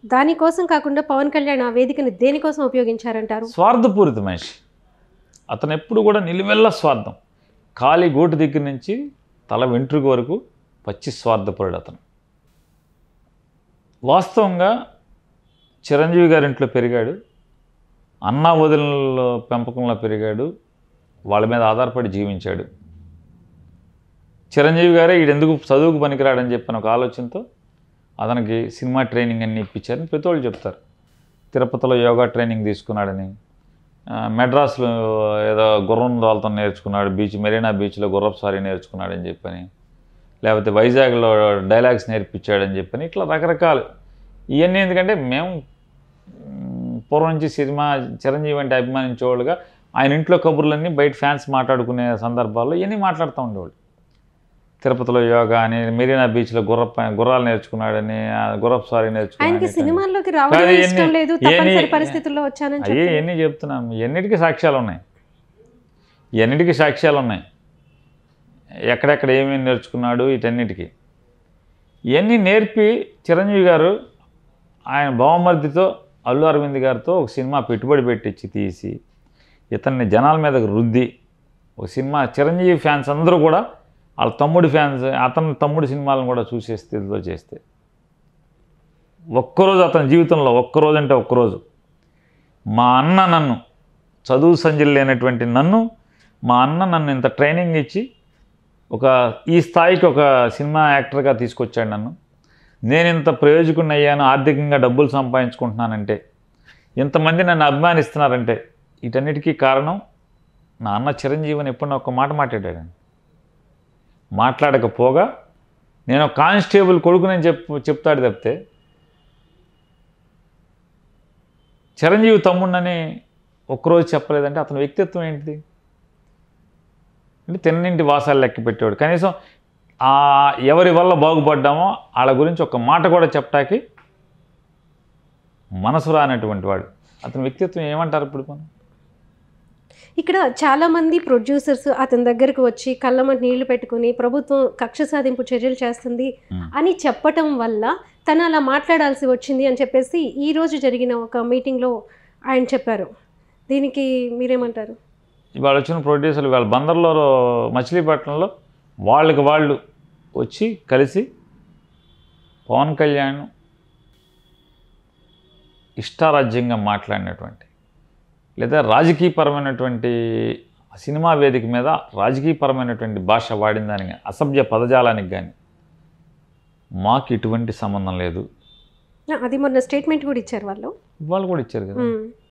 దానికోసం కాకుండా పవన్ కళ్యాణ్ ఆ వేదికని దేనికోసం ఉపయోగించారంటారు స్వార్థపూరిత మనిషి అతను ఎప్పుడు కూడా నిలువెల్ల స్వార్థం కాలి గోటు దగ్గర నుంచి తల వెంట్రుక వరకు పచ్చి స్వార్థపరుడు అతను వాస్తవంగా చిరంజీవి గారి ఇంట్లో పెరిగాడు అన్నా వదిలిన పెంపకంలో పెరిగాడు వాళ్ళ మీద ఆధారపడి జీవించాడు చిరంజీవి గారే ఈడెందుకు చదువుకు పనికిరాడని చెప్పిన ఒక ఆలోచనతో అతనికి సినిమా ట్రైనింగ్ అన్ని ఇప్పించారని ప్రతి వాళ్ళు చెప్తారు తిరుపతిలో యోగా ట్రైనింగ్ తీసుకున్నాడని ఆ, మెడ్రాస్లో ఏదో గుర్రం వాళ్ళతో నేర్చుకున్నాడు బీచ్ మెరీనా బీచ్లో గుర్రపు సారీ నేర్చుకున్నాడని చెప్పని లేకపోతే వైజాగ్లో డైలాగ్స్ నేర్పించాడని చెప్పని ఇట్లా రకరకాలు ఇవన్నీ ఎందుకంటే మేము మ్, పూర్వం నుంచి సినిమా చిరంజీవి అంటే అభిమానించేవాళ్ళుగా ఆయన ఇంట్లో కబుర్లన్నీ బయట ఫ్యాన్స్ మాట్లాడుకునే సందర్భాల్లో ఇవన్నీ మాట్లాడుతూ ఉండేవాళ్ళు తిరుపతిలో యోగా అని మెరీనా బీచ్లో గుర్ర గుర్రాలు నేర్చుకున్నాడని ఆ గుర్రపు సారీ ఆయనకి నేర్చుకున్నాడని సినిమాల్లోకి రావడం కాదు, ఇష్టం ఎన్ని- లేదు ఎన్ని- తప్పనిసరి పరిస్థితుల్లో వచ్చానని అయ్యే చెప్పి ఎన్ని చెప్తున్నాం ఎన్నిటికీ సాక్ష్యాలు ఉన్నాయి ఎన్నిటికీ సాక్ష్యాలు ఉన్నాయి ఎక్కడెక్కడ ఏమేమి నేర్చుకున్నాడు వీటన్నిటికీ ఇవన్నీ నేర్పి చిరంజీవి గారు ఆయన బావమర్దితో అల్లు అరవింద్ గారితో ఒక సినిమా పెట్టుబడి పెట్టించి తీసి ఇతన్ని జనాల మీదకు రుద్ది ఒక సినిమా చిరంజీవి ఫ్యాన్స్ అందరూ కూడా వాళ్ళ తమ్ముడి ఫ్యాన్స్ అతని తమ్ముడి సినిమాలను కూడా చూసే స్థితిలో చేస్తే ఒక్కరోజు అతని జీవితంలో ఒక్కరోజు అంటే ఒక్కరోజు మా అన్న నన్ను చదువు సంజలు లేనటువంటి నన్ను మా అన్న నన్ను ఇంత ట్రైనింగ్ ఇచ్చి ఒక ఈ స్థాయికి ఒక సినిమా యాక్టర్గా తీసుకొచ్చాడు నన్ను నేను ఇంత ప్రయోజకుడిని అయ్యాను ఆర్థికంగా డబ్బులు సంపాదించుకుంటున్నానంటే ఇంతమంది నన్ను అభిమానిస్తున్నారంటే వీటన్నిటికీ కారణం నా అన్న చిరంజీవిని ఎప్పుడు ఒక మాట మాట్లాడాడు మాట్లాడకపోగా నేను ఒక కానిస్టేబుల్ కొడుకునని చెప్పు చెప్తాడు తప్పితే చిరంజీవి తమ్ముడినని ఒక్కరోజు చెప్పలేదంటే అతని వ్యక్తిత్వం ఏంటిది అంటే తిన్నింటి వాసాలు లెక్క పెట్టేవాడు కనీసం ఆ ఎవరి వల్ల బాగుపడ్డామో వాళ్ళ గురించి ఒక మాట కూడా చెప్పటానికి మనసు రానటువంటి వాడు అతని వ్యక్తిత్వం ఏమంటారు ఇప్పుడు మనం ఇక్కడ చాలా మంది ప్రొడ్యూసర్స్ అతని దగ్గరకు వచ్చి కళ్ళమంటి నీళ్లు పెట్టుకుని ప్రభుత్వం కక్ష సాధింపు చర్యలు చేస్తుంది Hmm. అని చెప్పటం వల్ల తను అలా మాట్లాడాల్సి వచ్చింది అని చెప్పేసి ఈ రోజు జరిగిన ఒక మీటింగ్లో ఆయన చెప్పారు దీనికి మీరేమంటారు ఇవాళ వచ్చిన ప్రొడ్యూసర్లు వాళ్ళ బందర్లో మచిలీపట్నంలో వాళ్ళకి వాళ్ళు వచ్చి కలిసి పవన్ కళ్యాణ్ ఇష్టారాజ్యంగా మాట్లాడినటువంటి లేదా రాజకీయపరమైనటువంటి సినిమా వేదిక మీద రాజకీయపరమైనటువంటి భాష వాడిన దానికి కానీ అసభ్య పదజాలానికి కానీ మాకు ఇటువంటి సంబంధం లేదు అది మొన్న స్టేట్మెంట్ కూడా ఇచ్చారు వాళ్ళు వాళ్ళు కూడా ఇచ్చారు కదా Hmm.